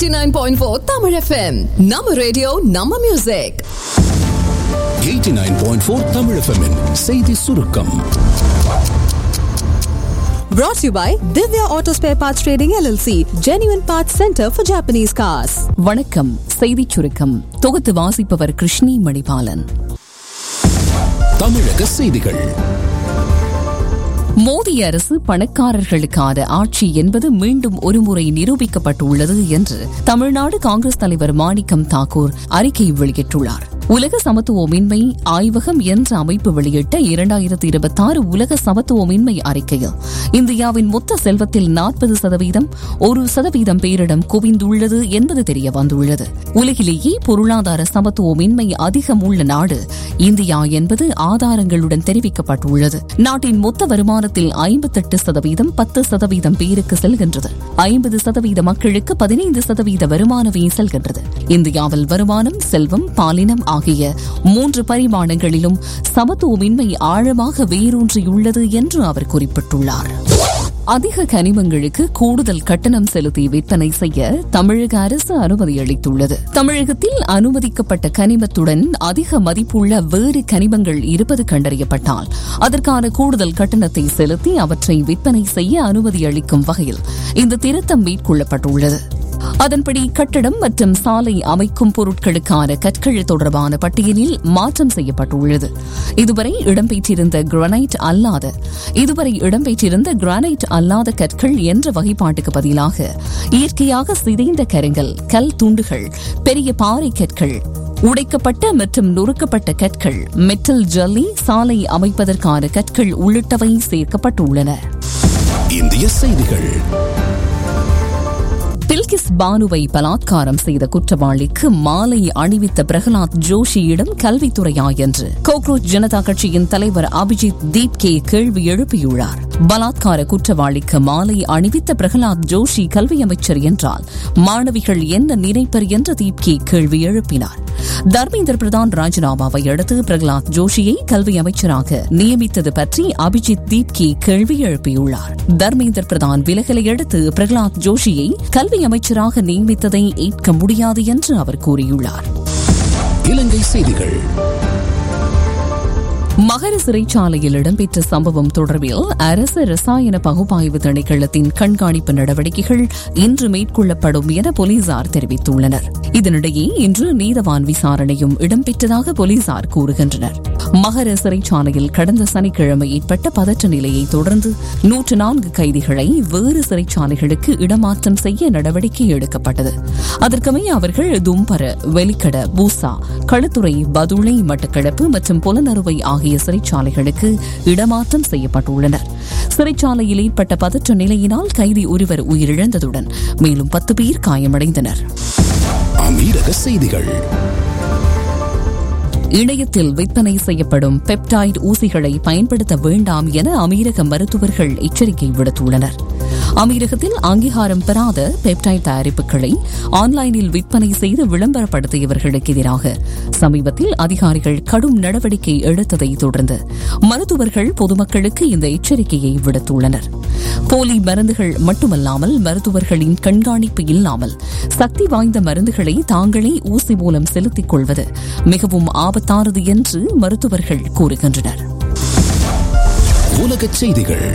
89.4 Tamil FM. நம்ம radio நம்ம music 89.4 Tamil FM -இன் செய்தி சுருக்கம் Brought to you by Divya Auto Spare Parts Trading LLC, Genuine Parts Center for Japanese Cars. வணக்கம் செய்திச் சுருக்கம் தொகுத்து வாசிப்பவர் கிருஷ்ணி மணிபாலன் தமிழக செய்திகள் மோடி அரசு பணக்காரர்களுக்கான ஆட்சி என்பது மீண்டும் ஒருமுறை நிரூபிக்கப்பட்டுள்ளது என்று தமிழ்நாடு காங்கிரஸ் தலைவர் மாணிக்கம் தாக்கூர் அறிக்கை வெளியிட்டுள்ளார் உலக சமத்துவமின்மை ஆய்வகம் என்ற அமைப்பு வெளியிட்ட இரண்டாயிரத்தி இருபத்தி ஆறு உலக சமத்துவமின்மை அறிக்கையில் இந்தியாவின் மொத்த செல்வத்தில் நாற்பது சதவீதம் ஒரு சதவீதம் பேரிடம் குவிந்துள்ளது என்பது தெரிய வந்துள்ளது உலகிலேயே பொருளாதார சமத்துவமின்மை அதிகம் உள்ள நாடு இந்தியா என்பது ஆதாரங்களுடன் தெரிவிக்கப்பட்டுள்ளது நாட்டின் மொத்த வருமானத்தில் ஐம்பத்தெட்டு சதவீதம் பத்து சதவீதம் பேருக்கு செல்கின்றது ஐம்பது சதவீத மக்களுக்கு பதினைந்து சதவீத வருமானமே செல்கின்றது இந்தியாவில் வருமானம் செல்வம் பாலினம் ஆகிய மூன்று பரிமாணங்களிலும் சமத்துவமின்மை ஆழமாக வேரூன்றியுள்ளது என்று அவர் குறிப்பிட்டுள்ளார் அதிக கனிமங்களுக்கு கூடுதல் கட்டணம் செலுத்தி விற்பனை செய்ய தமிழக அரசு அனுமதி அளித்துள்ளது தமிழகத்தில் அனுமதிக்கப்பட்ட கனிமத்துடன் அதிக மதிப்புள்ள வேறு கனிமங்கள் இருப்பது கண்டறியப்பட்டால் அதற்கான கூடுதல் கட்டணத்தை செலுத்தி அவற்றை விற்பனை செய்ய அனுமதி அளிக்கும் வகையில் இந்த திருத்தம் மேற்கொள்ளப்பட்டுள்ளது அதன்படி கட்டடம் மற்றும் சாலை அமைக்கும் பொருட்களுக்கான கற்கள் தொடர்பான பட்டியலில் மாற்றம் செய்யப்பட்டுள்ளது இதுவரை இடம்பெற்றிருந்த கிரானைட் அல்லாத இதுவரை இடம்பெற்றிருந்த கிரானைட் அல்லாத கற்கள் என்ற வகைப்பாட்டுக்கு பதிலாக இயற்கையாக சிதைந்த கருங்கல் கல் துண்டுகள் பெரிய பாறை கற்கள் உடைக்கப்பட்ட மற்றும் நொறுக்கப்பட்ட கற்கள் மெட்டல் ஜல்லி சாலை அமைப்பதற்கான கற்கள் உள்ளிட்டவை சேர்க்கப்பட்டுள்ளன இந்திய செய்திகள் பில்கிஸ் பானுவை பலாத்காரம் செய்த குற்றவாளிக்கு மாலை அணிவித்த பிரகலாத் ஜோஷியிடம் கல்வித்துறையா என்று கோக்ரோச் ஜனதா கட்சியின் தலைவர் அபிஜித் தீப் கே கேள்வி எழுப்பியுள்ளார் பலாத்கார குற்றவாளிக்கு மாலை அணிவித்த பிரகலாத் ஜோஷி கல்வி அமைச்சர் என்றால் மாணவிகள் என்ன நினைப்பர் என்று தீப் கே கேள்வி எழுப்பினார் தர்மேந்திர பிரதான் ராஜினாமாவை அடுத்து பிரகலாத் ஜோஷியை கல்வி அமைச்சராக நியமித்தது பற்றி அபிஜித் தீப்கி கேள்வி எழுப்பியுள்ளார் தர்மேந்திர பிரதான் விலகலை அடுத்து பிரகலாத் ஜோஷியை கல்வி அமைச்சராக நியமித்ததை ஏற்க முடியாது என்று அவர் கூறியுள்ளார் இலங்கை செய்திகள் மகர சிறைச்சாலையில் இடம்பெற்ற சம்பவம் தொடர்பில் அரசு ரசாயன பகுப்பாய்வு திணைக்களத்தின் கண்காணிப்பு நடவடிக்கைகள் இன்று மேற்கொள்ளப்படும் என போலீசார் தெரிவித்துள்ளனர் இதனிடையே இன்று நீதவான் விசாரணையும் இடம்பெற்றதாக போலீசார் கூறுகின்றனர் மகர சிறைச்சாலையில் கடந்த சனிக்கிழமை ஏற்பட்ட பதற்ற நிலையை தொடர்ந்து நூற்று நான்கு கைதிகளை வேறு சிறைச்சாலைகளுக்கு இடமாற்றம் செய்ய நடவடிக்கை எடுக்கப்பட்டது அதற்கமைய அவர்கள் தும்பர வெலிக்கட பூசா களுத்துறை பதுளை மட்டக்களப்பு மற்றும் புலனறுவை ஆகிய சிறைச்சாலைகளுக்கு இடமாற்றம் செய்யப்பட்டுள்ளனர் சிறைச்சாலையில் ஏற்பட்ட பதற்ற நிலையினால் கைதி ஒருவர் உயிரிழந்ததுடன் மேலும் பத்து பேர் காயமடைந்தனர் அமீரக செய்திகள் இணையத்தில் விற்பனை செய்யப்படும் பெப்டைட் ஊசிகளை பயன்படுத்த வேண்டாம் என அமீரக மருத்துவர்கள் எச்சரிக்கை விடுத்துள்ளனர் அமீரகத்தில் அங்கீகாரம் பெறாத பெப்டைட் தயாரிப்புகளை ஆன்லைனில் விற்பனை செய்து விளம்பரப்படுத்தியவர்களுக்கு எதிராக சமீபத்தில் அதிகாரிகள் கடும் நடவடிக்கை எடுத்ததை தொடர்ந்து மருத்துவர்கள் பொதுமக்களுக்கு இந்த எச்சரிக்கையை விடுத்துள்ளனர் போலி மருந்துகள் மட்டுமல்லாமல் மருத்துவர்களின் கண்காணிப்பு இல்லாமல் சக்தி வாய்ந்த மருந்துகளை தாங்களே ஊசி மூலம் செலுத்திக் கொள்வது மிகவும் ஆபத்தானது என்று மருத்துவர்கள் கூறுகின்றனர் உலகச் செய்திகள்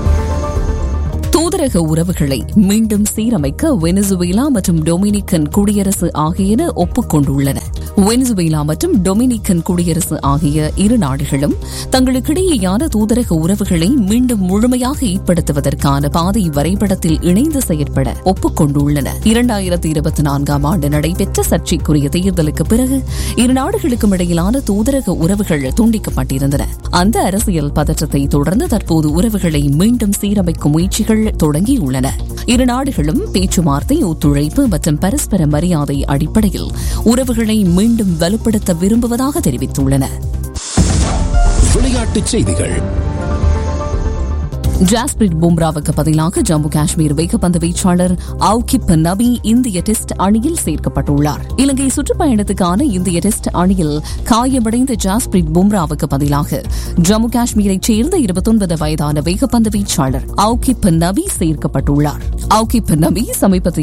தூதரக உறவுகளை மீண்டும் சீரமைக்க வெனிசுவேலா மற்றும் டொமினிக்கன் குடியரசு ஆகியன ஒப்புக்கொண்டுள்ளன வெனிசுவேலா மற்றும் டொமினிக்கன் குடியரசு ஆகிய இரு நாடுகளும் தங்களுக்கிடையேயான தூதரக உறவுகளை மீண்டும் முழுமையாக ஏற்படுத்துவதற்கான பாதை வரைபடத்தில் இணைந்து செயற்பட ஒப்புக்கொண்டுள்ளன இரண்டாயிரத்தி இருபத்தி நான்காம் ஆண்டு நடைபெற்ற சர்ச்சைக்குரிய தேர்தலுக்கு பிறகு இரு நாடுகளுக்கும் இடையிலான தூதரக உறவுகள் துண்டிக்கப்பட்டிருந்தன அந்த அரசியல் பதற்றத்தை தொடர்ந்து தற்போது உறவுகளை மீண்டும் சீரமைக்கும் முயற்சிகள் தொடங்கியுள்ளன இரு நாடுகளும் பேச்சுவார்த்தை ஒத்துழைப்பு மற்றும் பரஸ்பர மரியாதை அடிப்படையில் உறவுகளை மீண்டும் வலுப்படுத்த விரும்புவதாக தெரிவித்துள்ளன விளையாட்டுச் செய்திகள் ஜாஸ்பிரிட் பும்ராவுக்கு பதிலாக ஜம்மு காஷ்மீர் வேகப்பந்து வீச்சாளர் அவுகிப் நபி இந்திய டெஸ்ட் அணியில் சேர்க்கப்பட்டுள்ளார் இலங்கை சுற்றுப்பயணத்துக்கான இந்திய டெஸ்ட் அணியில் காயமடைந்த ஜாஸ்பிரிட் பும்ராவுக்கு பதிலாக ஜம்மு காஷ்மீரைச் சேர்ந்த இருபத்தொன்பது வயதான வேகப்பந்து வீச்சாளர் அவுகிப் நபி சேர்க்கப்பட்டுள்ளார் அவுகிப் நபி சமீபத்தில்